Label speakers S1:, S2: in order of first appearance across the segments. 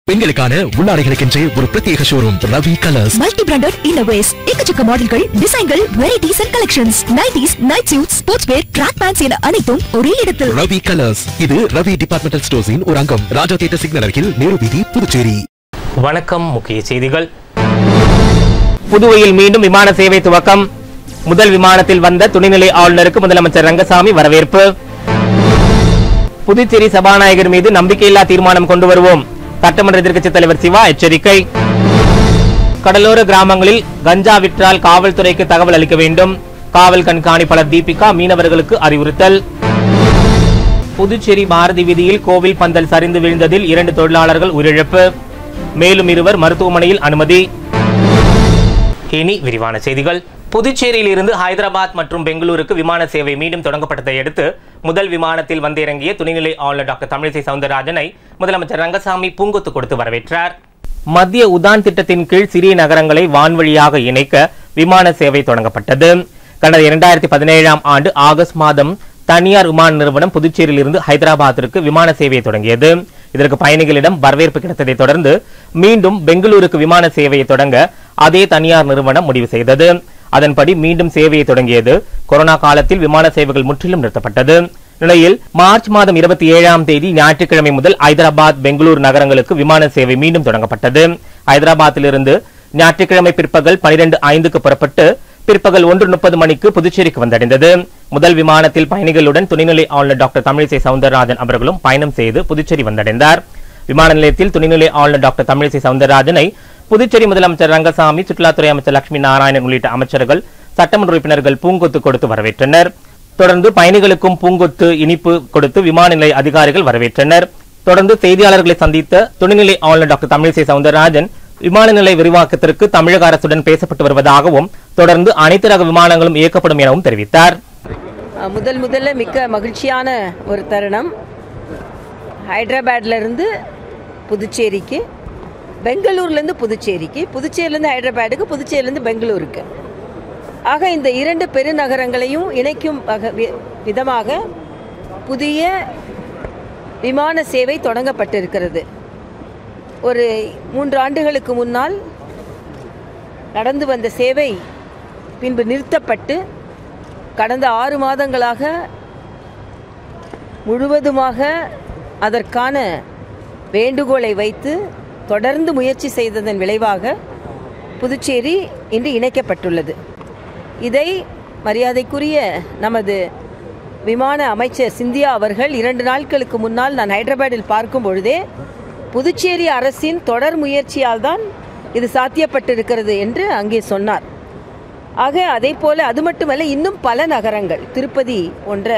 S1: பெண்களுக்கான உள்ளாடைகளுக்கென்றே ஒரு பிரத்யேக showroom Ravi colours
S2: multi branded இன்னோவேஸ் எக்கச்சக்க மாடல்கள் டிசைன்கள் varieties and collections nighties night suit sports wear track pants என அனைத்தும் ஒரே இடத்தில்
S1: ரவி கலர்ஸ் இது ரவி டிபார்ட்மெண்டல் ஸ்டோர்ஸின் ஒரு அங்கம் ராஜா தியேட்டர் சிக்னல் அருகில் நேரு வீதி புதுச்சேரி
S3: வணக்கம் முக்கிய செய்திகள் புதுவையில் மீண்டும் விமான சேவை துவக்கம் முதல் விமானத்தில் வந்த துணைநிலை ஆளுநருக்கு முதலமைச்சர் ரங்கசாமி வரவேற்பு புதுச்சேரி சபாநாயகர் மீது நம்பிக்கையில்லா தீர்மானம் கொண்டு வருவோம் சட்டமன்ற எதிர்க்கட்சித் தலைவர் சிவா எச்சரிக்கை கடலோர கிராமங்களில் கஞ்சா விற்றால் காவல்துறைக்கு தகவல் அளிக்க வேண்டும் காவல் கண்காணிப்பாளர் தீபிகா மீனவர்களுக்கு அறிவுறுத்தல் புதுச்சேரி பாரதி வீதியில் கோவில் பந்தல் சரிந்து விழுந்ததில் இரண்டு தொழிலாளர்கள் உயிரிழப்பு மேலும் இருவர் மருத்துவமனையில் அனுமதி இனி விரிவான செய்திகள் புதுச்சேரியில் இருந்து ஹைதராபாத் மற்றும் பெங்களூருக்கு விமான சேவை மீண்டும் தொடங்கப்பட்டதை அடுத்து முதல் விமானத்தில் வந்திறங்கிய துணைநிலை ஆளுநர் டாக்டர் தமிழிசை சவுந்தரராஜனை முதலமைச்சர் ரங்கசாமி பூங்கொத்து கொடுத்து வரவேற்றார் மத்திய உதான் திட்டத்தின் கீழ் சிறிய நகரங்களை வான்வழியாக இணைக்க விமான சேவை தொடங்கப்பட்டது கடந்த இரண்டாயிரத்தி பதினேழாம் ஆண்டு ஆகஸ்ட் மாதம் தனியார் விமான நிறுவனம் புதுச்சேரியில் இருந்து ஹைதராபாத்திற்கு விமான சேவையை தொடங்கியது இதற்கு பயணிகளிடம் வரவேற்பு கிடைத்ததை தொடர்ந்து மீண்டும் பெங்களூருக்கு விமான சேவையை தொடங்க அதே தனியார் நிறுவனம் முடிவு செய்தது அதன்படி மீண்டும் சேவையை தொடங்கியது கொரோனா காலத்தில் விமான சேவைகள் முற்றிலும் நிறுத்தப்பட்டது நிலையில் மார்ச் மாதம் இருபத்தி ஏழாம் தேதி ஞாயிற்றுக்கிழமை முதல் ஹைதராபாத் பெங்களூர் நகரங்களுக்கு விமான சேவை மீண்டும் தொடங்கப்பட்டது ஹைதராபாத்திலிருந்து ஞாயிற்றுக்கிழமை பிற்பகல் பனிரெண்டு ஐந்துக்கு புறப்பட்டு பிற்பகல் ஒன்று முப்பது மணிக்கு புதுச்சேரிக்கு வந்தடைந்தது முதல் விமானத்தில் பயணிகளுடன் துணைநிலை ஆளுநர் டாக்டர் தமிழிசை சவுந்தரராஜன் அவர்களும் பயணம் செய்து புதுச்சேரி வந்தடைந்தார் விமான நிலையத்தில் துணைநிலை ஆளுநர் டாக்டர் தமிழிசை சவுந்தரராஜனை புதுச்சேரி முதலமைச்சர் ரங்கசாமி சுற்றுலாத்துறை அமைச்சர் லட்சுமி நாராயணன் உள்ளிட்ட அமைச்சர்கள் சட்டமன்ற உறுப்பினர்கள் பூங்கொத்து கொடுத்து வரவேற்றனர் தொடர்ந்து பயணிகளுக்கும் பூங்கொத்து இனிப்பு கொடுத்து விமான நிலைய அதிகாரிகள் வரவேற்றனர் தொடர்ந்து செய்தியாளர்களை சந்தித்த துணைநிலை ஆளுநர் டாக்டர் தமிழிசை சவுந்தரராஜன் விமான நிலைய விரிவாக்கத்திற்கு தமிழக அரசுடன் பேசப்பட்டு வருவதாகவும் தொடர்ந்து அனைத்து ரக விமானங்களும் இயக்கப்படும் எனவும் தெரிவித்தார்
S4: அஹ் முதல் முதல்ல மிக்க மகிழ்ச்சியான ஒரு தருணம் ஹைதராபாத்ல இருந்து புதுச்சேரிக்கு பெங்களூர்லேருந்து புதுச்சேரிக்கு புதுச்சேரியிலேருந்து ஹைதராபாத்துக்கு புதுச்சேரியிலேருந்து பெங்களூருக்கு ஆக இந்த இரண்டு பெருநகரங்களையும் இணைக்கும் வக- வி- விதமாக புதிய விமான சேவை தொடங்கப்பட்டிருக்கிறது ஒரு மூன்று ஆண்டுகளுக்கு முன்னால் நடந்து வந்த சேவை பின்பு நிறுத்தப்பட்டு கடந்த ஆறு மாதங்களாக முழுவதுமாக அதற்கான வேண்டுகோளை வைத்து தொடர்ந்து முயற்சி செய்ததன் விளைவாக புதுச்சேரி இன்று இணைக்கப்பட்டுள்ளது இதை மரியாதைக்குரிய நமது விமான அமைச்சர் சிந்தியா அவர்கள் இரண்டு நாட்களுக்கு முன்னால் நான் ஹைதராபாத்தில் பார்க்கும் பொழுதே புதுச்சேரி அரசின் தொடர் முயற்சியால் தான் இது சாத்தியப்பட்டிருக்கிறது என்று அங்கே சொன்னார் ஆக அதே போல அது மட்டுமல்ல இன்னும் பல நகரங்கள் திருப்பதி போன்ற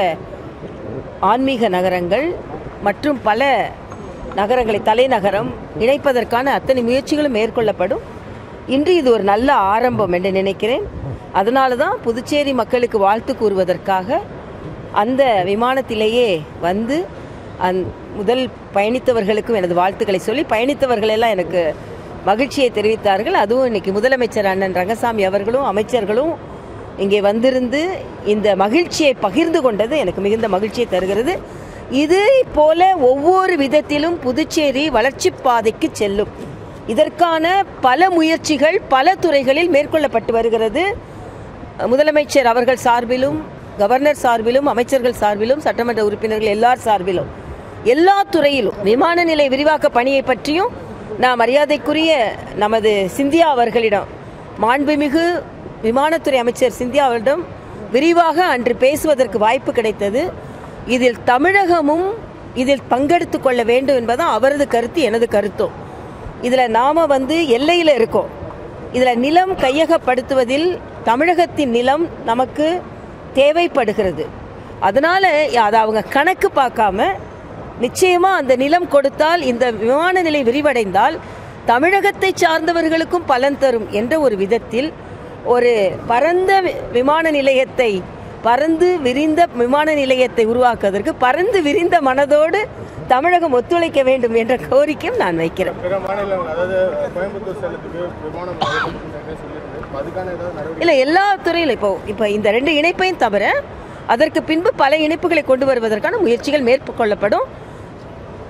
S4: ஆன்மீக நகரங்கள் மற்றும் பல நகரங்களை தலைநகரம் இணைப்பதற்கான அத்தனை முயற்சிகளும் மேற்கொள்ளப்படும் இன்று இது ஒரு நல்ல ஆரம்பம் என்று நினைக்கிறேன் அதனால தான் புதுச்சேரி மக்களுக்கு வாழ்த்து கூறுவதற்காக அந்த விமானத்திலேயே வந்து அந் முதல் பயணித்தவர்களுக்கும் எனது வாழ்த்துக்களை சொல்லி பயணித்தவர்கள் எல்லாம் எனக்கு மகிழ்ச்சியை தெரிவித்தார்கள் அதுவும் இன்னைக்கு முதலமைச்சர் அண்ணன் ரங்கசாமி அவர்களும் அமைச்சர்களும் இங்கே வந்திருந்து இந்த மகிழ்ச்சியை பகிர்ந்து கொண்டது எனக்கு மிகுந்த மகிழ்ச்சியை தருகிறது இது போல ஒவ்வொரு விதத்திலும் புதுச்சேரி வளர்ச்சி பாதைக்கு செல்லும் இதற்கான பல முயற்சிகள் பல துறைகளில் மேற்கொள்ளப்பட்டு வருகிறது முதலமைச்சர் அவர்கள் சார்பிலும் கவர்னர் சார்பிலும் அமைச்சர்கள் சார்பிலும் சட்டமன்ற உறுப்பினர்கள் எல்லார் சார்பிலும் எல்லா துறையிலும் விமான நிலைய விரிவாக்க பணியை பற்றியும் நான் மரியாதைக்குரிய நமது சிந்தியா அவர்களிடம் மாண்புமிகு விமானத்துறை அமைச்சர் சிந்தியா அவரிடம் விரிவாக அன்று பேசுவதற்கு வாய்ப்பு கிடைத்தது இதில் தமிழகமும் இதில் பங்கெடுத்து கொள்ள வேண்டும் என்பதுதான் அவரது கருத்து எனது கருத்தும் இதில் நாம் வந்து எல்லையில் இருக்கோம் இதில் நிலம் கையகப்படுத்துவதில் தமிழகத்தின் நிலம் நமக்கு தேவைப்படுகிறது அதனால அதை அவங்க கணக்கு பார்க்காம நிச்சயமா அந்த நிலம் கொடுத்தால் இந்த விமான நிலையம் விரிவடைந்தால் தமிழகத்தை சார்ந்தவர்களுக்கும் பலன் தரும் என்ற ஒரு விதத்தில் ஒரு பரந்த வி- விமான நிலையத்தை பறந்து விரிந்த விமான நிலையத்தை உருவாக்குவதற்கு பறந்து விரிந்த மனதோடு தமிழகம் ஒத்துழைக்க வேண்டும் என்ற கோரிக்கையும் நான் வைக்கிறேன்
S5: பிற மாநிலங்கள் அதாவது கோயம்புத்தூர் சேலத்துக்கு விமானம் சொல்லியிருக்கு அதுக்கான ஏதாவது நடவடிக்கை
S4: இல்லை எல்லா துறையிலும் இப்போ இப்போ இந்த ரெண்டு இணைப்பையும் தவிர அதற்கு பின்பு பல இணைப்புகளை கொண்டு வருவதற்கான முயற்சிகள் மேற்கொள்ளப்படும்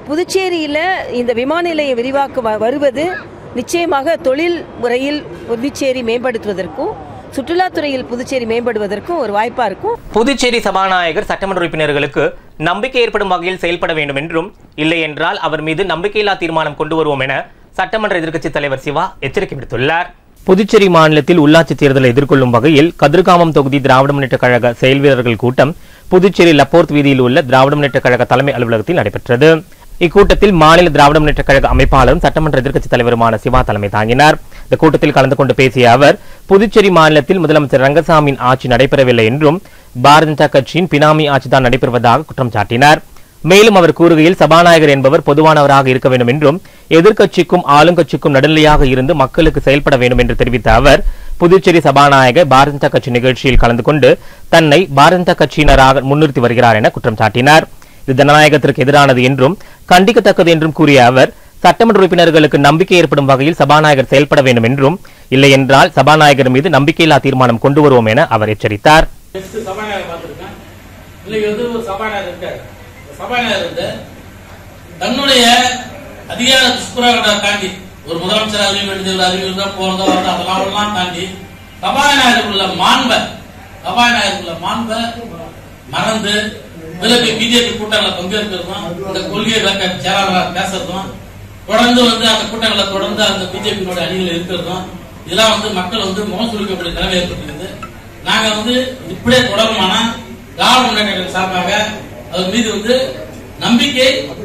S4: புதுச்சேரியில் இந்த விமான நிலையம் விரிவாக்க வ- வருவது நிச்சயமாக தொழில் முறையில் புதுச்சேரி மேம்படுத்துவதற்கும் சுற்றுலாத்துறையில் புதுச்சேரி மேம்படுவதற்கும் ஒரு வாய்ப்பாக இருக்கும்
S3: புதுச்சேரி சபாநாயகர் சட்டமன்ற உறுப்பினர்களுக்கு நம்பிக்கை ஏற்படும் வகையில் செயல்பட வேண்டும் என்றும் இல்லை என்றால் அவர் மீது நம்பிக்கையில்லா தீர்மானம் கொண்டு வருவோம் என சட்டமன்ற எதிர்க்கட்சித் தலைவர் சிவா எச்சரிக்கை விடுத்துள்ளார் புதுச்சேரி மாநிலத்தில் உள்ளாட்சி தேர்தலை எதிர்கொள்ளும் வகையில் கதிர்காமம் தொகுதி திராவிட முன்னேற்ற கழக செயல் வீரர்கள் கூட்டம் புதுச்சேரி லப்போர்த் வீதியில் உள்ள திராவிட முன்னேற்ற கழக தலைமை அலுவலகத்தில் நடைபெற்றது இக்கூட்டத்தில் மாநில திராவிட முன்னேற்ற கழக அமைப்பாளரும் சட்டமன்ற எதிர்க்கட்சித் தலைவருமான சிவா தலைமை தாங்கினார் இந்த கூட்டத்தில் கலந்து கொண்டு பேசிய அவர் புதுச்சேரி மாநிலத்தில் முதலமைச்சர் ரங்கசாமியின் ஆட்சி நடைபெறவில்லை என்றும் பாரதிய ஜனதா கட்சியின் பினாமி ஆட்சிதான் நடைபெறுவதாக குற்றம் சாட்டினார் மேலும் அவர் கூறுகையில் சபாநாயகர் என்பவர் பொதுவானவராக இருக்க வேண்டும் என்றும் எதிர்க்கட்சிக்கும் ஆளுங்கட்சிக்கும் நடுநிலையாக இருந்து மக்களுக்கு செயல்பட வேண்டும் என்று தெரிவித்த அவர் புதுச்சேரி சபாநாயகர் பாரதிய ஜனதா கட்சி நிகழ்ச்சியில் கலந்து கொண்டு தன்னை பாரதிய ஜனதா கட்சியினராக முன்னிறுத்தி வருகிறார் என குற்றம் சாட்டினார் இது ஜனநாயகத்திற்கு எதிரானது என்றும் கண்டிக்கத்தக்கது என்றும் கூறிய அவர் சட்டமன்ற உறுப்பினர்களுக்கு நம்பிக்கை ஏற்படும் வகையில் சபாநாயகர் செயல்பட வேண்டும் என்றும் இல்லை என்றால் சபாநாயகர் மீது நம்பிக்கையில்லா தீர்மானம் கொண்டு வருவோம் என அவர் எச்சரித்தார்
S6: நெக்ஸ்ட் சபாநாயகர் பார்த்திருக்கேன் இன்னைக்கு வந்து ஒரு சபாநாயகர் இருக்காரு இந்த சபாநாயகர் வந்து தன்னுடைய அதிகார துஷ்பிரயோகத்தை தாண்டி ஒரு முதலமைச்சர் அறிவிக்க வேண்டியது அறிவிக்க போறதோ வரதோ அதெல்லாம் எல்லாம் தாண்டி சபாநாயகருக்குள்ள மாண்ப சபாநாயகருக்குள்ள மாண்ப மறந்து பிறகு பிஜேபி கூட்டங்களில் பங்கேற்கிறதும் இந்த கொள்கை விளக்க செயலாளராக பேசுறதும் தொடர்ந்து வந்து அந்த கூட்டங்களை தொடர்ந்து அந்த பிஜேபியினுடைய அணிகள் இருக்கிறதும் இதெல்லாம் வந்து மக்கள் வந்து முகம் சுருக்கக்கூடிய நிலைமை ஏற்பட்டிருக்குது நாங்க வந்து இப்படியே தொடருமானா திராவிட முன்னேற்ற கழகம் சார்பாக அவர் மீது வந்து நம்பிக்கை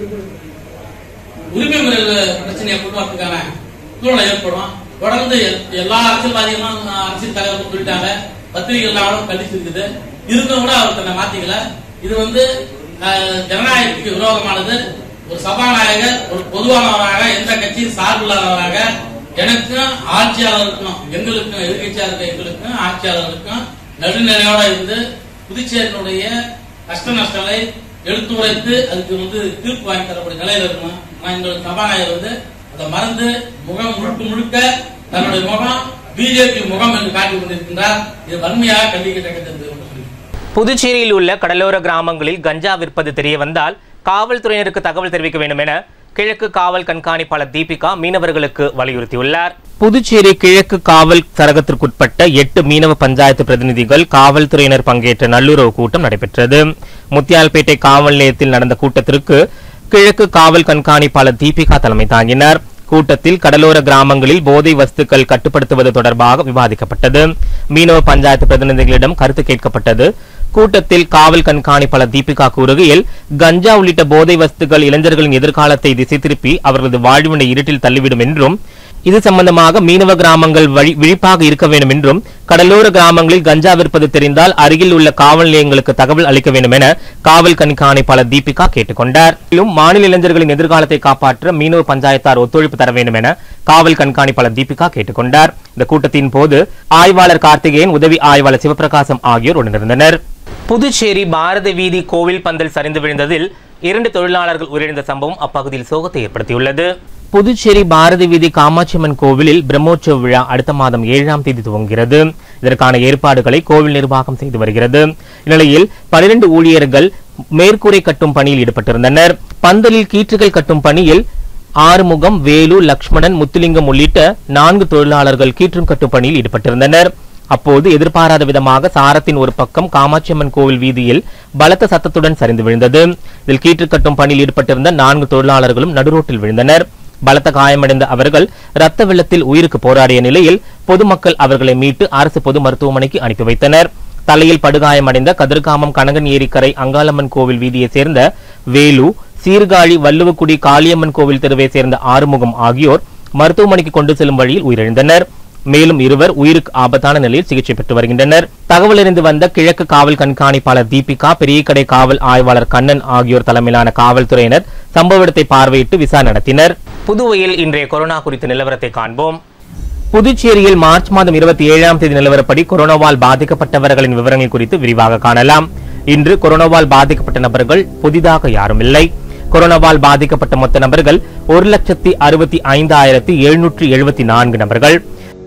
S6: உரிமை முறையில் பிரச்சனையை உருவாக்குறதுக்கான சூழ்நிலை ஏற்படும் தொடர்ந்து எல்- எல்லா அரசியல்வாதிகளும் அரசியல் தலைவர்கள் சொல்லிட்டாங்க பத்திரிகை எல்லாரும் கண்டிச்சிருக்குது இருந்தும் கூட அவர் தன்னை மாத்திக்கல இது வந்து அஹ், ஜனநாயகத்துக்கு விரோதமானது ஒரு சபாநாயகர் ஒரு பொதுவானவராக எந்த கட்சியும் சார்பில்லாதவராக எனக்கும் ஆட்சியாளருக்கும் எங்களுக்கும் எதிர்கட்சியா இருக்க எங்களுக்கும் ஆட்சியாளருக்கும் நடுநிலையோட இருந்து புதுச்சேரியினுடைய கஷ்ட நஷ்டங்களை எடுத்துரைத்து அதுக்கு வந்து தீர்ப்பு வாங்கி தரக்கூடிய நிலையில இருக்கணும் ஆனா எங்களுக்கு சபாநாயகர் வந்து அதை மறந்து முகம் முழுக்க முழுக்க தன்னுடைய முகம் பிஜேபி முகம் என்று காட்டிக் கொண்டிருக்கின்றார் இது வன்மையாக கண்டிக்கத்தக்கது என்று சொல்லி
S3: புதுச்சேரியில் உள்ள கடலோர கிராமங்களில் கஞ்சா விற்பது தெரிய வந்தால் காவல்துறையினருக்கு தகவல் தெரிவிக்க வேண்டும் என கிழக்கு காவல் கண்காணிப்பாளர் தீபிகா மீனவர்களுக்கு வலியுறுத்தியுள்ளார் புதுச்சேரி கிழக்கு காவல் சரகத்திற்குட்பட்ட எட்டு மீனவ பஞ்சாயத்து பிரதிநிதிகள் காவல்துறையினர் பங்கேற்ற நல்லுறவு கூட்டம் நடைபெற்றது முத்தியால்பேட்டை காவல் நிலையத்தில் நடந்த கூட்டத்திற்கு கிழக்கு காவல் கண்காணிப்பாளர் தீபிகா தலைமை தாங்கினார் கூட்டத்தில் கடலோர கிராமங்களில் போதை வஸ்துக்கள் கட்டுப்படுத்துவது தொடர்பாக விவாதிக்கப்பட்டது மீனவ பஞ்சாயத்து பிரதிநிதிகளிடம் கருத்து கேட்கப்பட்டது கூட்டத்தில் காவல் கண்காணிப்பாளர் தீபிகா கூறுகையில் கஞ்சா உள்ளிட்ட போதை வஸ்துக்கள் இளைஞர்களின் எதிர்காலத்தை திசை திருப்பி அவர்களது வாழ்வினை இருட்டில் தள்ளிவிடும் என்றும் இது சம்பந்தமாக மீனவ கிராமங்கள் வழி- விழிப்பாக இருக்க வேண்டும் என்றும் கடலோர கிராமங்களில் கஞ்சா விற்பது தெரிந்தால் அருகில் உள்ள காவல் நிலையங்களுக்கு தகவல் அளிக்க வேண்டும் என காவல் கண்காணிப்பாளர் தீபிகா கேட்டுக்கொண்டார் மேலும் மாநில இளைஞர்களின் எதிர்காலத்தை காப்பாற்ற மீனவ பஞ்சாயத்தார் ஒத்துழைப்பு தர வேண்டும் என காவல் கண்காணிப்பாளர் தீபிகா கேட்டுக்கொண்டார் இந்த கூட்டத்தின் போது ஆய்வாளர் கார்த்திகேயன் உதவி ஆய்வாளர் சிவபிரகாசம் ஆகியோர் உடனிருந்தனர் புதுச்சேரி பாரத வீதி கோவில் பந்தல் சரிந்து விழுந்ததில் இரண்டு தொழிலாளர்கள் உயிரிழந்த சம்பவம் அப்பகுதியில் சோகத்தை ஏற்படுத்தியுள்ளது புதுச்சேரி பாரதி வீதி காமாட்சியம்மன் கோவிலில் பிரம்மோற்சவ விழா அடுத்த மாதம் ஏழாம் தேதி துவங்குகிறது இதற்கான ஏற்பாடுகளை கோவில் நிர்வாகம் செய்து வருகிறது இந்நிலையில் பனிரெண்டு ஊழியர்கள் மேற்கூரை கட்டும் பணியில் ஈடுபட்டிருந்தனர் பந்தலில் கீற்றுகள் கட்டும் பணியில் ஆறுமுகம் வேலு லக்ஷ்மணன் முத்துலிங்கம் உள்ளிட்ட நான்கு தொழிலாளர்கள் கீற்றும் கட்டும் பணியில் ஈடுபட்டிருந்தனர் அப்போது எதிர்பாராத விதமாக சாரத்தின் ஒரு பக்கம் காமாட்சியம்மன் கோவில் வீதியில் பலத்த சத்தத்துடன் சரிந்து விழுந்தது இதில் கீற்று கட்டும் பணியில் ஈடுபட்டிருந்த நான்கு தொழிலாளர்களும் நடுரோட்டில் விழுந்தனர் பலத்த காயமடைந்த அவர்கள் ரத்த வெள்ளத்தில் உயிருக்கு போராடிய நிலையில் பொதுமக்கள் அவர்களை மீட்டு அரசு பொது மருத்துவமனைக்கு அனுப்பி வைத்தனர் தலையில் படுகாயமடைந்த கதிர்காமம் கனகன் ஏரிக்கரை அங்காளம்மன் கோவில் வீதியைச் சேர்ந்த வேலு சீர்காழி வள்ளுவக்குடி காளியம்மன் கோவில் தெருவை சேர்ந்த ஆறுமுகம் ஆகியோர் மருத்துவமனைக்கு கொண்டு செல்லும் வழியில் உயிரிழந்தனர் மேலும் இருவர் உயிருக்கு ஆபத்தான நிலையில் சிகிச்சை பெற்று வருகின்றனர் தகவல் அறிந்து வந்த கிழக்கு காவல் கண்காணிப்பாளர் தீபிகா பெரியகடை காவல் ஆய்வாளர் கண்ணன் ஆகியோர் தலைமையிலான காவல்துறையினர் சம்பவ இடத்தை பார்வையிட்டு விசாரணை நடத்தினர் புதுவையில் இன்றைய கொரோனா குறித்த நிலவரத்தை காண்போம் புதுச்சேரியில் மார்ச் மாதம் இருபத்தி ஏழாம் தேதி நிலவரப்படி கொரோனாவால் பாதிக்கப்பட்டவர்களின் விவரங்கள் குறித்து விரிவாக காணலாம் இன்று கொரோனாவால் பாதிக்கப்பட்ட நபர்கள் புதிதாக யாரும் இல்லை கொரோனாவால் பாதிக்கப்பட்ட மொத்த நபர்கள் ஒரு லட்சத்தி அறுபத்தி ஐந்தாயிரத்தி எழுநூற்றி எழுபத்தி நான்கு நபர்கள்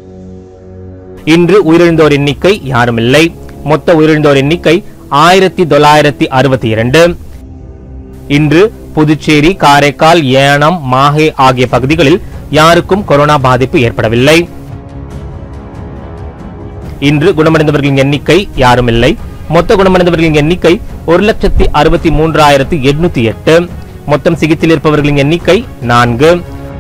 S3: இன்று உயிரிழந்தோர் எண்ணிக்கை யாரும் இல்லை மொத்த உயிரிழந்தோர் எண்ணிக்கை ஆயிரத்தி தொள்ளாயிரத்தி அறுபத்தி இரண்டு இன்று புதுச்சேரி காரைக்கால் ஏனம் மாஹே ஆகிய பகுதிகளில் யாருக்கும் கொரோனா பாதிப்பு ஏற்படவில்லை இன்று குணமடைந்தவர்களின் எண்ணிக்கை யாரும் இல்லை மொத்த குணமடைந்தவர்களின் எண்ணிக்கை ஒரு லட்சத்தி அறுபத்தி மூன்றாயிரத்தி எட்நூத்தி எட்டு மொத்தம் சிகிச்சையில் இருப்பவர்களின் எண்ணிக்கை நான்கு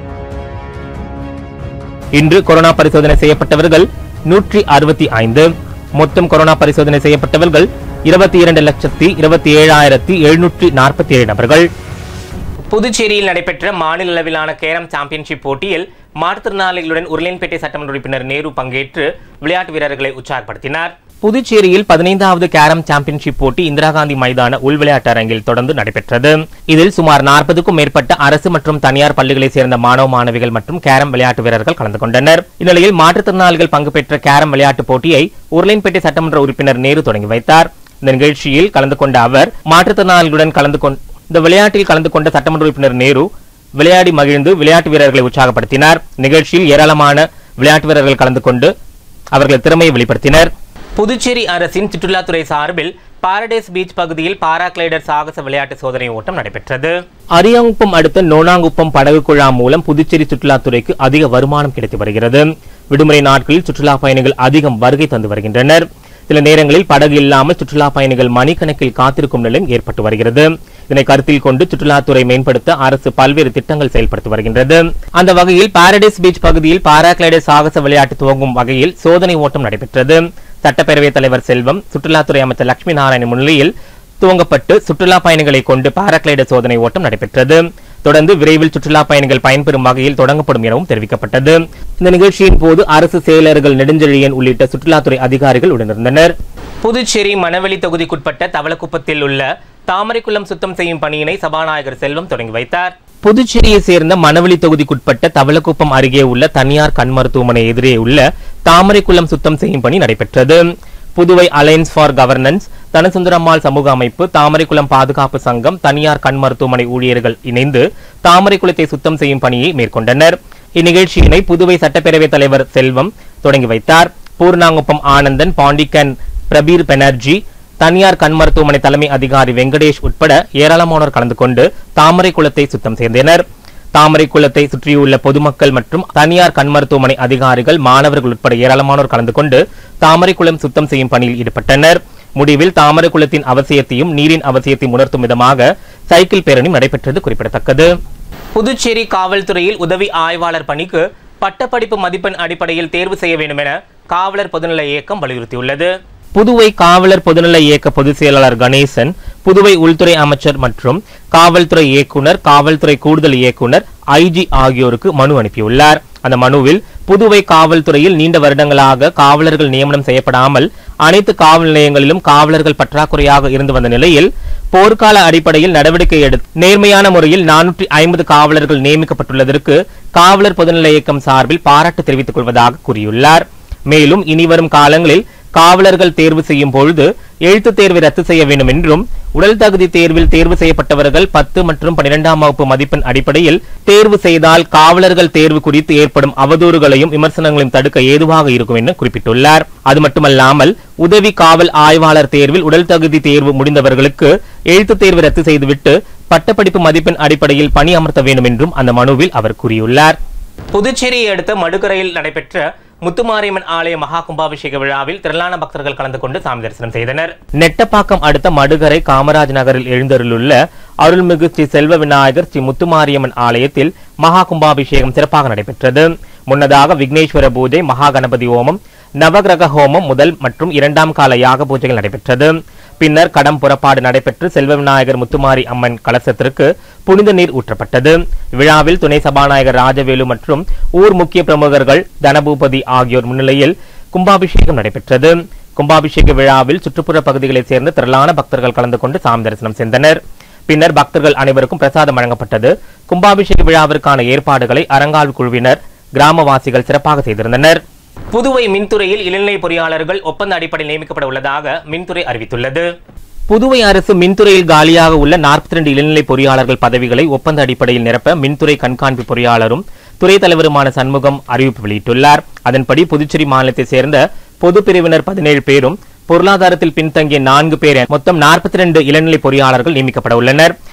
S3: இன்று கொரோனா பரிசோதனை செய்யப்பட்டவர்கள் நூற்றி அறுபத்தி ஐந்து மொத்தம் கொரோனா பரிசோதனை செய்யப்பட்டவர்கள் இருபத்தி இரண்டு லட்சத்தி இருபத்தி ஏழாயிரத்தி எழுநூற்றி நாற்பத்தி ஏழு நபர்கள் புதுச்சேரியில் நடைபெற்ற மாநில அளவிலான கேரம் சாம்பியன்ஷிப் போட்டியில் மாற்றுத்திறனாளிகளுடன் உருளையன்பேட்டை சட்டமன்ற உறுப்பினர் நேரு பங்கேற்று விளையாட்டு வீரர்களை உற்சாகப்படுத்தினார் புதுச்சேரியில் பதினைந்தாவது கேரம் சாம்பியன்ஷிப் போட்டி இந்திரா காந்தி மைதான உள் விளையாட்டு அரங்கில் தொடர்ந்து நடைபெற்றது இதில் சுமார் நாற்பதுக்கும் மேற்பட்ட அரசு மற்றும் தனியார் பள்ளிகளைச் சேர்ந்த மாணவ மாணவிகள் மற்றும் கேரம் விளையாட்டு வீரர்கள் கலந்து கொண்டனர் இந்நிலையில் மாற்றுத்திறனாளிகள் பங்கு பெற்ற கேரம் விளையாட்டுப் போட்டியை உருளையன்பேட்டை சட்டமன்ற உறுப்பினர் நேரு தொடங்கி வைத்தார் இந்த நிகழ்ச்சியில் கலந்து கொண்ட அவர் மாற்றுத்திறனாளிகளுடன் கலந்து கொண்ட இந்த விளையாட்டில் கலந்து கொண்ட சட்டமன்ற உறுப்பினர் நேரு விளையாடி மகிழ்ந்து விளையாட்டு வீரர்களை உற்சாகப்படுத்தினார் நிகழ்ச்சியில் ஏராளமான விளையாட்டு வீரர்கள் கலந்து கொண்டு அவர்கள் திறமையை வெளிப்படுத்தினர் புதுச்சேரி அரசின் சுற்றுலாத்துறை சார்பில் பாரடைஸ் பீச் பகுதியில் பாராகிளைடர் சாகச விளையாட்டு சோதனை ஓட்டம் நடைபெற்றது அரியாங்குப்பம் அடுத்த நோனாங்குப்பம் படகு குழாம் மூலம் புதுச்சேரி சுற்றுலாத்துறைக்கு அதிக வருமானம் கிடைத்து வருகிறது விடுமுறை நாட்களில் சுற்றுலா பயணிகள் அதிகம் வருகை தந்து வருகின்றனர் சில நேரங்களில் படகு இல்லாமல் சுற்றுலா பயணிகள் மணிக்கணக்கில் காத்திருக்கும் நிலையும் ஏற்பட்டு வருகிறது இதனை கருத்தில் கொண்டு சுற்றுலாத்துறை மேம்படுத்த அரசு பல்வேறு திட்டங்கள் செயல்படுத்தி வருகின்றது அந்த வகையில் பாரடைஸ் பீச் பகுதியில் பாராகிளைடர் சாகச விளையாட்டு துவங்கும் வகையில் சோதனை ஓட்டம் நடைபெற்றது சட்டப்பேரவைத் தலைவர் செல்வம் சுற்றுலாத்துறை அமைச்சர் லட்சுமி நாராயணன் முன்னிலையில் துவங்கப்பட்டு சுற்றுலா பயணிகளை கொண்டு பாராகிளைடர் சோதனை ஓட்டம் நடைபெற்றது தொடர்ந்து விரைவில் சுற்றுலா பயணிகள் பயன்பெறும் வகையில் தொடங்கப்படும் எனவும் தெரிவிக்கப்பட்டது இந்த நிகழ்ச்சியின் போது அரசு செயலர்கள் நெடுஞ்செழியன் உள்ளிட்ட சுற்றுலாத்துறை அதிகாரிகள் உடனிருந்தனர் புதுச்சேரி மணவெளி தொகுதிக்குட்பட்ட தவளக்குப்பத்தில் உள்ள தாமரைக்குளம் சுத்தம் செய்யும் பணியினை சபாநாயகர் செல்வம் தொடங்கி வைத்தார் புதுச்சேரியை சேர்ந்த மணவெளி தொகுதிக்குட்பட்ட தவளக்குப்பம் அருகே உள்ள தனியார் கண் மருத்துவமனை எதிரே உள்ள தாமரைக்குளம் சுத்தம் செய்யும் பணி நடைபெற்றது Puduvai alliance for governance Dhanasundarammal சமூக அமைப்பு தாமரைக்குளம் பாதுகாப்பு சங்கம் தனியார் கண் மருத்துவமனை ஊழியர்கள் இணைந்து தாமரைக்குளத்தை சுத்தம் செய்யும் பணியை மேற்கொண்டனர் இந்நிகழ்ச்சியினை புதுவை சட்டப்பேரவைத் தலைவர் செல்வம் தொடங்கி வைத்தார் பூர்ணாங்குப்பம் ஆனந்தன் பாண்டிக்கன் பிரபீர் பெனர்ஜி தனியார் கண் மருத்துவமனை தலைமை அதிகாரி வெங்கடேஷ் உட்பட ஏராளமானோர் கலந்து கொண்டு தாமரை குளத்தை சுத்தம் செய்தனர் தாமரை குளத்தை சுற்றியுள்ள பொதுமக்கள் மற்றும் தனியார் கண் மருத்துவமனை அதிகாரிகள் மாணவர்கள் உட்பட ஏராளமானோர் கலந்து கொண்டு தாமரை குளம் சுத்தம் செய்யும் பணியில் ஈடுபட்டனர் முடிவில் தாமரை குளத்தின் அவசியத்தையும் நீரின் அவசியத்தையும் உணர்த்தும் விதமாக சைக்கிள் பேரணி நடைபெற்றது குறிப்பிடத்தக்கது புதுச்சேரி காவல்துறையில் உதவி ஆய்வாளர் பணிக்கு பட்டப்படிப்பு மதிப்பெண் அடிப்படையில் தேர்வு செய்ய வேண்டும் என காவலர் பொதுநல இயக்கம் வலியுறுத்தியுள்ளது புதுவை காவலர் பொதுநல இயக்க பொதுச் செயலாளர் கணேசன் புதுவை உள்துறை அமைச்சர் மற்றும் காவல்துறை இயக்குனர் காவல்துறை கூடுதல் இயக்குனர் ஐஜி ஆகியோருக்கு மனு அனுப்பியுள்ளார் அந்த மனுவில் புதுவை காவல்துறையில் நீண்ட வருடங்களாக காவலர்கள் நியமனம் செய்யப்படாமல் அனைத்து காவல் நிலையங்களிலும் காவலர்கள் பற்றாக்குறையாக இருந்து வந்த நிலையில் போர்க்கால அடிப்படையில் நடவடிக்கை எடுத்து நேர்மையான முறையில் நானூற்றி ஐம்பது காவலர்கள் நியமிக்கப்பட்டுள்ளதற்கு காவலர் பொதுநல இயக்கம் சார்பில் பாராட்டு தெரிவித்துக் கொள்வதாக கூறியுள்ளார் மேலும் இனிவரும் காலங்களில் காவலர்கள் தேர்வு செய்யும் பொழுது எழுத்துத் தேர்வை ரத்து செய்ய வேண்டும் என்றும் உடல் தகுதி தேர்வில் தேர்வு செய்யப்பட்டவர்கள் பத்து மற்றும் பனிரெண்டாம் வகுப்பு மதிப்பெண் அடிப்படையில் தேர்வு செய்தால் காவலர்கள் தேர்வு குறித்து ஏற்படும் அவதூறுகளையும் விமர்சனங்களையும் தடுக்க ஏதுவாக இருக்கும் என குறிப்பிட்டுள்ளார் அது மட்டுமல்லாமல் உதவி காவல் ஆய்வாளர் தேர்வில் உடல் தகுதி தேர்வு முடிந்தவர்களுக்கு எழுத்துத் தேர்வு ரத்து செய்துவிட்டு பட்டப்படிப்பு மதிப்பெண் அடிப்படையில் பணி அமர்த்த வேண்டும் என்றும் அந்த மனுவில் அவர் கூறியுள்ளார் புதுச்சேரியை அடுத்த மடுக்கரையில் நடைபெற்ற முத்துமாரியம்மன் ஆலய மகா கும்பாபிஷேக விழாவில் திரளான பக்தர்கள் கலந்து கொண்டு சாமி தரிசனம் செய்தனர் நெட்டப்பாக்கம் அடுத்த மடுகரை காமராஜ் நகரில் எழுந்தருளுள்ள அருள்மிகு ஸ்ரீ செல்வ விநாயகர் ஸ்ரீ முத்துமாரியம்மன் ஆலயத்தில் மகா கும்பாபிஷேகம் சிறப்பாக நடைபெற்றது முன்னதாக விக்னேஸ்வர பூஜை மகா கணபதி ஹோமம் நவகிரக ஹோமம் முதல் மற்றும் இரண்டாம் கால யாக பூஜைகள் நடைபெற்றது பின்னர் கடம் புறப்பாடு நடைபெற்று செல்வ விநாயகர் முத்துமாரி அம்மன் கலசத்திற்கு புனித நீர் ஊற்றப்பட்டது விழாவில் துணை சபாநாயகர் ராஜவேலு மற்றும் ஊர் முக்கிய பிரமுகர்கள் தனபூபதி ஆகியோர் முன்னிலையில் கும்பாபிஷேகம் நடைபெற்றது கும்பாபிஷேக விழாவில் சுற்றுப்புற பகுதிகளைச் சேர்ந்த திரளான பக்தர்கள் கலந்து கொண்டு சாமி தரிசனம் செய்தனர் பின்னர் பக்தர்கள் அனைவருக்கும் பிரசாதம் வழங்கப்பட்டது கும்பாபிஷேக விழாவிற்கான ஏற்பாடுகளை அறங்கால் குழுவினர் கிராமவாசிகள் சிறப்பாக செய்திருந்தனர் புதுவை மின்துறையில் இளநிலை பொறியாளர்கள் ஒப்பந்த அடிப்படையில் நியமிக்கப்பட உள்ளதாக மின்துறை அறிவித்துள்ளது புதுவை அரசு மின்துறையில் காலியாக உள்ள 42 இளநிலை பொறியாளர்கள் பதவிகளை ஒப்பந்த அடிப்படையில் நிரப்ப மின்துறை கண்காணிப்பு பொறியாளரும் துறை தலைவருமான சண்முகம் அறிவிப்பு வெளியிட்டுள்ளார் அதன்படி புதுச்சேரி மாநிலத்தைச் சேர்ந்த பொது பிரிவினர் பதினேழு பேரும் பொருளாதாரத்தில் பின்தங்கிய நான்கு பேர் என மொத்தம் 42 இளநிலை பொறியாளர்கள் நியமிக்கப்பட உள்ளனர்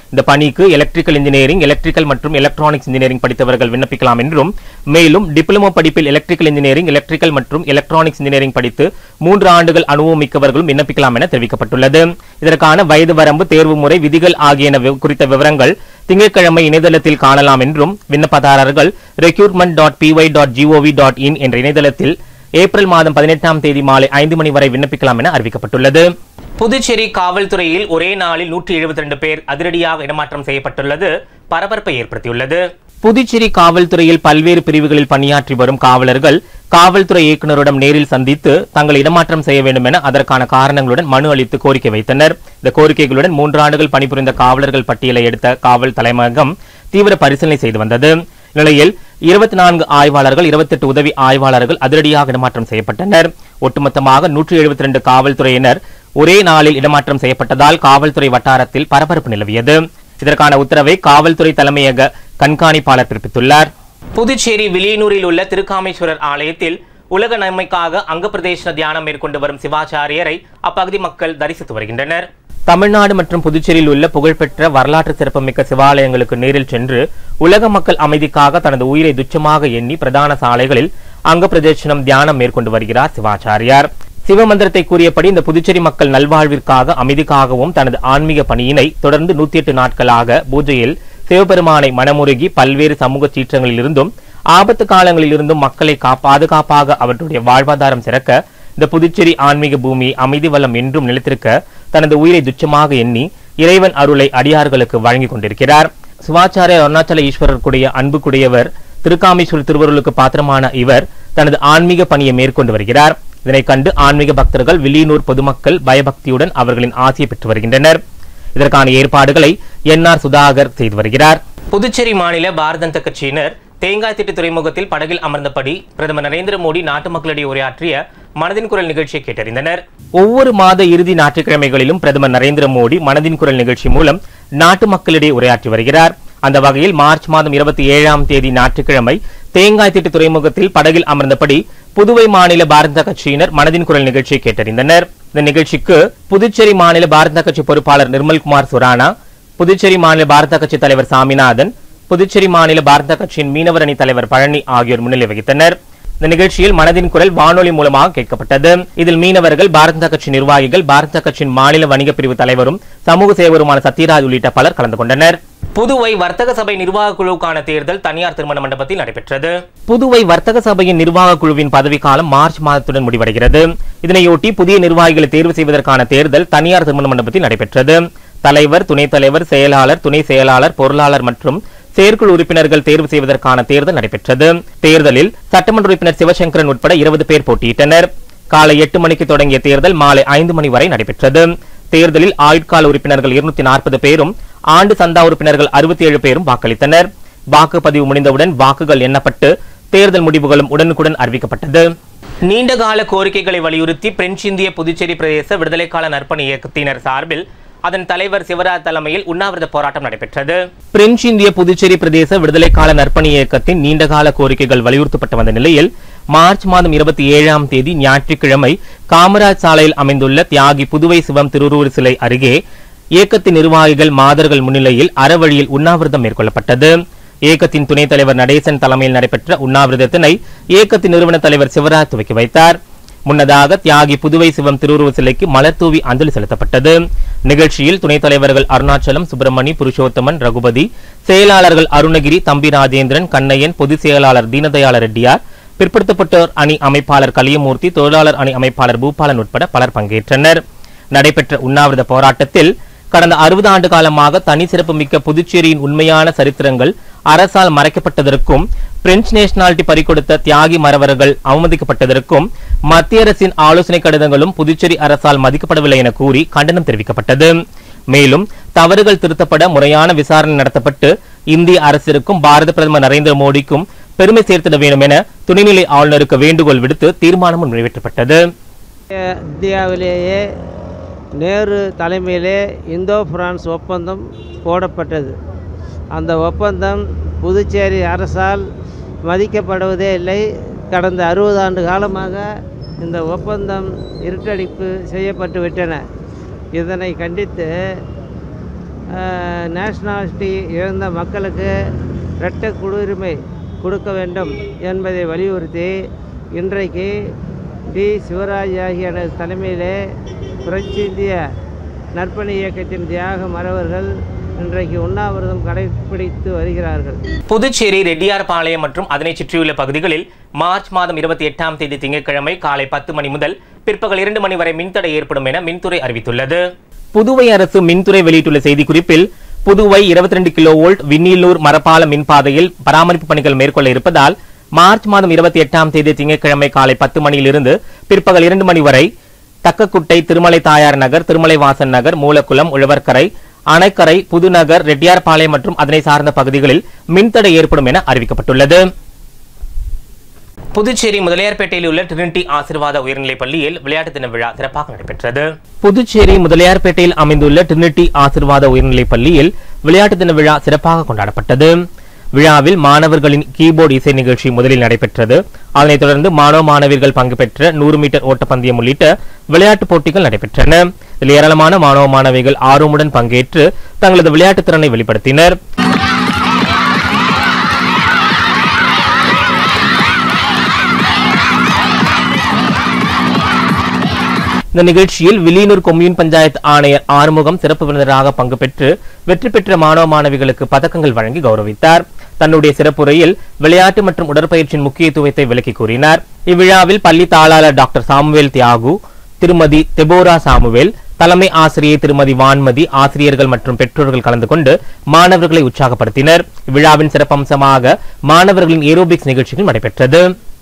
S3: இந்த பணிக்கு எலக்ட்ரிக்கல் இன்ஜினியரிங் எலக்ட்ரிக்கல் மற்றும் எலக்ட்ரானிக்ஸ் இன்ஜினியரிங் படித்தவர்கள் விண்ணப்பிக்கலாம் என்றும் மேலும் டிப்ளமோ படிப்பில் எலக்ட்ரிக்கல் இன்ஜினியரிங் எலக்ட்ரிக்கல் மற்றும் எலக்ட்ரானிக்ஸ் இன்ஜினியரிங் படித்து மூன்று ஆண்டுகள் அனுபவம் மிக்கவர்களும் விண்ணப்பிக்கலாம் என தெரிவிக்கப்பட்டுள்ளது இதற்கான வயது வரம்பு தேர்வு முறை விதிகள் ஆகியன வி- குறித்த விவரங்கள் திங்கட்கிழமை இணையதளத்தில் காணலாம் என்றும் விண்ணப்பதாரர்கள் recruitment dot PY dot GOV dot in என்ற இணையதளத்தில் ஏப்ரல் மாதம் பதினெட்டாம் தேதி மாலை ஐந்து மணி வரை விண்ணப்பிக்கலாம் என அறிவிக்கப்பட்டுள்ளது புதுச்சேரி காவல்துறையில் ஒரே நாளில் நூற்றி எழுபத்தி ரெண்டு பேர் அதிரடியாக இடமாற்றம் செய்யப்பட்டுள்ளது பரபரப்பை ஏற்படுத்தியுள்ளது புதுச்சேரி காவல்துறையில் பல்வேறு பிரிவுகளில் பணியாற்றி வரும் காவலர்கள் காவல்துறை இயக்குநரிடம் நேரில் சந்தித்து தங்களை இடமாற்றம் செய்ய வேண்டும் என அதற்கான காரணங்களுடன் மனு அளித்து கோரிக்கை வைத்தனர் இந்த கோரிக்கைகளுடன் மூன்று ஆண்டுகள் பணிபுரிந்த காவலர்கள் பட்டியலை எடுத்த காவல் தலைமையகம் தீவிர பரிசீலனை செய்து வந்தது நிலையில் இருபத்தி நான்கு ஆய்வாளர்கள் இருபத்தெட்டு உதவி ஆய்வாளர்கள் அதிரடியாக இடமாற்றம் செய்யப்பட்டனர் ஒட்டுமொத்தமாக நூற்றி எழுபத்தி ரெண்டு காவல்துறையினர் ஒரே நாளில் இடமாற்றம் செய்யப்பட்டதால் காவல்துறை வட்டாரத்தில் பரபரப்பு நிலவியது இதற்கான உத்தரவை காவல்துறை தலைமையக கண்காணிப்பாளர் பிறப்பித்துள்ளார் புதுச்சேரி வில்லியனூரில் உள்ள திருக்காமேஸ்வரர் ஆலயத்தில் உலக நன்மைக்காக அங்க பிரதேச தியானம் மேற்கொண்டு வரும் சிவாச்சாரியரை அப்பகுதி மக்கள் தரிசித்து வருகின்றனர் தமிழ்நாடு மற்றும் புதுச்சேரியில் உள்ள புகழ்பெற்ற வரலாற்று சிறப்புமிக்க சிவாலயங்களுக்கு நேரில் சென்று உலக மக்கள் அமைதிக்காக தனது உயிரை துச்சமாக எண்ணி பிரதான சாலைகளில் அங்க பிரதேசனம் தியானம் மேற்கொண்டு வருகிறார் சிவாச்சாரியார் சிவமந்திரத்தை கூறியபடி இந்த புதுச்சேரி மக்கள் நல்வாழ்விற்காக அமைதிக்காகவும் தனது ஆன்மீக பணியினை தொடர்ந்து நூத்தி எட்டு நாட்களாக பூஜையில் சிவபெருமானை மனமுருகி பல்வேறு சமூக சீற்றங்களில் இருந்தும் ஆபத்து காலங்களில் இருந்தும் மக்களை கா- பாதுகாப்பாக அவர்களுடைய வாழ்வாதாரம் சிறக்க இந்த புதுச்சேரி ஆன்மீக பூமி அமைதி வளம் என்றும் நிலைத்திருக்க தனது உயிரை துச்சமாக எண்ணி இறைவன் அருளை அடியார்களுக்கு வழங்கிக் கொண்டிருக்கிறார் சிவாச்சாரிய அருணாச்சல ஈஸ்வரருக்குடைய அன்புக்குடையவர் திருக்காமேஸ்வரர் திருவருளுக்கு பாத்திரமான இவர் தனது ஆன்மீக பணியை மேற்கொண்டு வருகிறார் இதனைக் கண்டு ஆன்மீக பக்தர்கள் வில்லியனூர் பொதுமக்கள் பயபக்தியுடன் அவர்களின் ஆசையை பெற்று வருகின்றனர் இதற்கான ஏற்பாடுகளை என்ஆர் சுதாகர் செய்து வருகிறார் புதுச்சேரி மாநில பாரத ஜனதா கட்சியினர் தேங்காய் திட்டு துறைமுகத்தில் படகில் அமர்ந்தபடி பிரதமர் நரேந்திர மோடி நாட்டு மக்களிடையே உரையாற்றிய மனதின் குரல் நிகழ்ச்சியை கேட்டறிந்தனர் ஒவ்வொரு மாத இறுதி ஞாயிற்றுக்கிழமைகளிலும் பிரதமர் நரேந்திர மோடி மனதின் குரல் நிகழ்ச்சி மூலம் நாட்டு மக்களிடையே உரையாற்றி வருகிறார் அந்த வகையில் மார்ச் மாதம் இருபத்தி ஏழாம் தேதி ஞாயிற்றுக்கிழமை தேங்காய் திட்டு துறைமுகத்தில் படகில் அமர்ந்தபடி புதுவை மாநில பாரத கட்சியினர் மனதின் குரல் நிகழ்ச்சியை கேட்டறிந்தனர் இந்த நிகழ்ச்சிக்கு புதுச்சேரி மாநில பாரத கட்சி பொறுப்பாளர் நிர்மல்குமார் சுரானா புதுச்சேரி மாநில பாரத கட்சி தலைவர் சாமிநாதன் புதுச்சேரி மாநில பாரத கட்சியின் மீனவர் அணி தலைவர் பழனி ஆகியோர் முன்னிலை வகித்தனர் இந்த நிகழ்ச்சியில் மனதின் குரல் வானொலி மூலமாக கேட்கப்பட்டது இதில் மீனவர்கள் பாரத கட்சி நிர்வாகிகள் பாரத கட்சியின் மாநில வணிக பிரிவு தலைவரும் சமூக சேவருமான சத்யராஜ் உள்ளிட்ட பலர் கலந்து கொண்டனர் புதுவை வர்த்தக சபை நிர்வாக குழுவுக்கான தேர்தல் தனியார் திருமண மண்டபத்தில் நடைபெற்றது புதுவை வர்த்தக சபையின் நிர்வாக குழுவின் பதவிக்காலம் மார்ச் மாதத்துடன் முடிவடைகிறது இதனையொட்டி புதிய நிர்வாகிகளை தேர்வு செய்வதற்கான தேர்தல் தனியார் திருமண மண்டபத்தில் நடைபெற்றது தலைவர் துணைத் தலைவர் செயலாளர் துணை செயலாளர் பொருளாளர் மற்றும் செயற்குழு உறுப்பினர்கள் தேர்வு செய்வதற்கான தேர்தல் நடைபெற்றது தேர்தலில் சட்டமன்ற உறுப்பினர் சிவசங்கரன் உட்பட இருபது பேர் போட்டியிட்டனர் காலை எட்டு மணிக்கு தொடங்கிய தேர்தல் மாலை ஐந்து மணி வரை நடைபெற்றது தேர்தலில் ஆயுட்கால உறுப்பினர்கள் இருநூத்தி நாற்பது பேரும் ஆண்டு சந்தா உறுப்பினர்கள் அறுபத்தி ஏழு பேரும் வாக்களித்தனர் வாக்குப்பதிவு முடிந்தவுடன் வாக்குகள் எண்ணப்பட்டு தேர்தல் முடிவுகளும் உடனுக்குடன் அறிவிக்கப்பட்டது நீண்டகால கோரிக்கைகளை வலியுறுத்தி பிரெஞ்சு இந்திய புதுச்சேரி பிரதேச விடுதலைக்கால நற்பணி இயக்கத்தினர் சார்பில் அதன் தலைவர் சிவராஜ் தலைமையில் உண்ணாவிரத போராட்டம் நடைபெற்றது பிரெஞ்சு இந்திய புதுச்சேரி பிரதேச விடுதலைக்கால நற்பணி இயக்கத்தின் நீண்டகால கோரிக்கைகள் வலியுறுத்தப்பட்டு வந்த நிலையில் மார்ச் மாதம் இருபத்தி ஏழாம் தேதி ஞாயிற்றுக்கிழமை காமராஜ் சாலையில் அமைந்துள்ள தியாகி புதுவை சிவம் திருவுருவ சிலை அருகே இயக்கத்தின் நிர்வாகிகள் மாதர்கள் முன்னிலையில் அறவழியில் உண்ணாவிரதம் மேற்கொள்ளப்பட்டது இயக்கத்தின் துணைத் தலைவர் நடேசன் தலைமையில் நடைபெற்ற உண்ணாவிரதத்தினை இயக்கத்தின் நிறுவன தலைவர் சிவராஜ் துவக்கி வைத்தார் முன்னதாக தியாகி புதுவை சிவம் திருவுருவ சிலைக்கு மலர் தூவி அஞ்சலி செலுத்தப்பட்டது நிகழ்ச்சியில் துணைத் தலைவர்கள் அருணாச்சலம் சுப்பிரமணி புருஷோத்தமன் ரகுபதி செயலாளர்கள் அருணகிரி தம்பி ராஜேந்திரன் கண்ணையன் பொதுச் செயலாளர் தீனதயாள ரெட்டியார் பிற்படுத்தப்பட்டோர் அணி அமைப்பாளர் கலியமூர்த்தி தொழிலாளர் அணி அமைப்பாளர் பூபாலன் உட்பட பலர் பங்கேற்றனர் நடைபெற்ற உண்ணாவிரத போராட்டத்தில் கடந்த அறுபது ஆண்டு காலமாக தனி சிறப்புமிக்க புதுச்சேரியின் உண்மையான சரித்திரங்கள் அரசால் மறைக்கப்பட்டதற்கும் பிரெஞ்சு நேஷனாலிட்டி பறிகொடுத்த தியாகி மறவர்கள் அவமதிக்கப்பட்டதற்கும் மத்திய அரசின் ஆலோசனை கடிதங்களும் புதுச்சேரி அரசால் மதிக்கப்படவில்லை என கூறி கண்டனம் தெரிவிக்கப்பட்டது மேலும் தவறுகள் திருத்தப்பட முறையான விசாரணை நடத்தப்பட்டு இந்திய அரசிற்கும் பாரத பிரதமர் நரேந்திர மோடிக்கும் பெருமை சேர்த்திட வேண்டும் என துணைநிலை ஆளுநருக்கு வேண்டுகோள் விடுத்து தீர்மானமும் நிறைவேற்றப்பட்டது
S7: இந்தியாவிலேயே நேரு தலைமையிலே இந்தோ பிரான்ஸ் ஒப்பந்தம் போடப்பட்டது அந்த ஒப்பந்தம் புதுச்சேரி அரசால் மதிக்கப்படுவதே இல்லை கடந்த அறுபது ஆண்டு காலமாக இந்த ஒப்பந்தம் இருட்டடிப்பு செய்யப்பட்டு விட்டன இதனை கண்டித்து நேஷனாலிட்டி இழந்த மக்களுக்கு இரட்டை குடியுரிமை கொடுக்க வேண்டும் என்பதை வலியுறுத்தி இன்றைக்கு டி சிவராஜ் ஆகிய எனது தலைமையிலே புரட்சி இந்திய நற்பணி இயக்கத்தின் தியாக மறவர்கள் இன்றைக்கு உண்ணாவிரதம் கடைபிடித்து வருகிறார்கள்
S3: புதுச்சேரி ரெட்டியார்பாளையம் மற்றும் அதனை சுற்றியுள்ள பகுதிகளில் மார்ச் மாதம் இருபத்தி எட்டாம் தேதி திங்கட்கிழமை காலை பத்து மணி முதல் பிற்பகல் இரண்டு மணி வரை மின்தடை ஏற்படும் என மின்துறை அறிவித்துள்ளது புதுவை அரசு மின்துறை வெளியிட்டுள்ள செய்திக்குறிப்பில் புதுவை இருபத்தி ரெண்டு கிலோ வோல்ட் விண்ணிலூர் மரப்பால மின்பாதையில் பராமரிப்பு பணிகள் மேற்கொள்ள இருப்பதால் மார்ச் மாதம் இருபத்தி எட்டாம் தேதி திங்கட்கிழமை காலை பத்து மணியிலிருந்து பிற்பகல் இரண்டு மணி வரை தக்கக்குட்டை திருமலை தாயார் நகர் திருமலை வாசன் நகர் மூலக்குளம் உழவர்கரை அணைக்கரை புதுநகர் ரெட்டியார்பாளையம் மற்றும் அதனை சார்ந்த பகுதிகளில் மின்தடை ஏற்படும் என அறிவிக்கப்பட்டுள்ளது புதுச்சேரி முதலியார்பேட்டையில் உள்ள ட்ரினிட்டி ஆசீர்வாத உயர்நிலைப் பள்ளியில் விளையாட்டு தின விழா சிறப்பாக நடைபெற்றது புதுச்சேரி முதலியார்பேட்டையில் அமைந்துள்ள ட்ரினிட்டி ஆசீர்வாத உயர்நிலைப் பள்ளியில் விளையாட்டு தின விழா சிறப்பாக கொண்டாடப்பட்டது விழாவில் மாணவர்களின் கீபோர்டு இசை நிகழ்ச்சி முதலில் நடைபெற்றது அதனைத் தொடர்ந்து மாணவ மாணவியர்கள் பங்கு பெற்ற நூறு மீட்டர் ஓட்டப்பந்தயம் உள்ளிட்ட விளையாட்டுப் போட்டிகள் நடைபெற்றன இதில் ஏராளமான மாணவ மாணவிகள் ஆர்வமுடன் பங்கேற்று தங்களது விளையாட்டுத் திறனை வெளிப்படுத்தினர் இந்த நிகழ்ச்சியில் வில்லியனூர் கொம்யூன் பஞ்சாயத்து ஆணையர் ஆறுமுகம் சிறப்பு விருந்தினராக பங்கு பெற்று வெற்றி பெற்ற மாணவ மாணவிகளுக்கு பதக்கங்கள் வழங்கி கௌரவித்தார் தன்னுடைய சிறப்புரையில் விளையாட்டு மற்றும் உடற்பயிற்சியின் முக்கியத்துவத்தை விளக்கி கூறினார் இவ்விழாவில் பள்ளி தாளாளர் டாக்டர் சாமுவேல் தியாகு திருமதி தெபோரா சாமுவேல் தலைமை ஆசிரியை திருமதி வான்மதி ஆசிரியர்கள் மற்றும் பெற்றோர்கள் கலந்து கொண்டு மாணவர்களை உற்சாகப்படுத்தினர் இவ்விழாவின் சிறப்பம்சமாக மாணவர்களின் ஏரோபிக்ஸ் நிகழ்ச்சிகள் நடைபெற்றது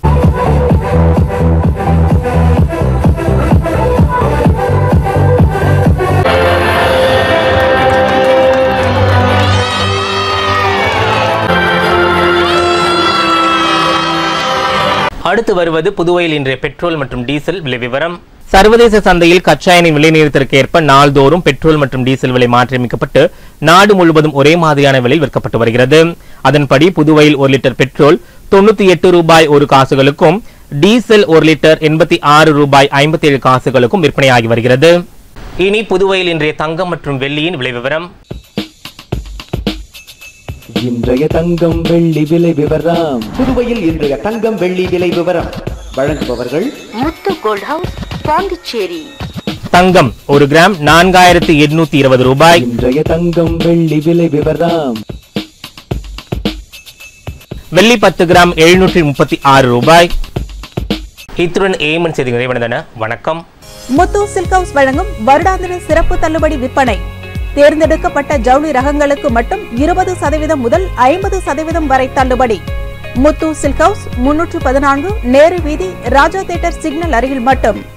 S3: அடுத்து வருவது புதுவையில் இன்றைய பெட்ரோல் மற்றும் டீசல் விலை விவரம் சர்வதேச சந்தையில் கச்சா எண்ணெய் விலை நிறுத்தத்திற்கு ஏற்ப நாள்தோறும் பெட்ரோல் மற்றும் டீசல் விலை மாற்றியமைக்கப்பட்டு நாடு முழுவதும் ஒரே மாதிரியான விலையில் விற்கப்பட்டு வருகிறது அதன்படி புதுவையில் ஒரு லிட்டர் பெட்ரோல் தொண்ணூத்தி எட்டு ரூபாய் ஒரு காசுகளுக்கும் டீசல் ஒரு லிட்டர் எண்பத்தி ஆறு ரூபாய் ஐம்பத்தி ஏழு காசுகளுக்கும் விற்பனையாகி வருகிறது இனி புதுவையில் இன்றைய தங்கம் மற்றும் வெள்ளியின் விலை விவரம்
S8: இன்றைய தங்கம் வெள்ளி விலை விவரம் புதுவையில் இன்றைய தங்கம் வெள்ளி விலை விவரம் வழங்குபவர்கள்
S9: முத்து கோல்ட் ஹவுஸ் பாண்டிச்சேரி
S3: தங்கம் ஒரு கிராம் நான்காயிரத்தி எண்ணூத்தி இருபது ரூபாய்
S8: இன்றைய தங்கம் வெள்ளி விலை விவரம்
S3: வெள்ளி பத்து கிராம் எழுநூற்றி முப்பத்தி ஆறு ரூபாய் இத்துடன் ஏமன் செய்தி நிறைவடைந்தன வணக்கம்
S10: முத்து சில்க் ஹவுஸ் வழங்கும் வருடாந்திர சிறப்பு தள்ளுபடி விற்பனை தேர்ந்தெடுக்கப்பட்ட ஜவுளி ரகங்களுக்கு மட்டும் இருபது சதவீதம் முதல் ஐம்பது சதவீதம் வரை தள்ளுபடி முத்து சில்க் ஹவுஸ் முன்னூற்று பதினான்கு நேரு வீதி ராஜா தேட்டர் சிக்னல் அருகில் மட்டும்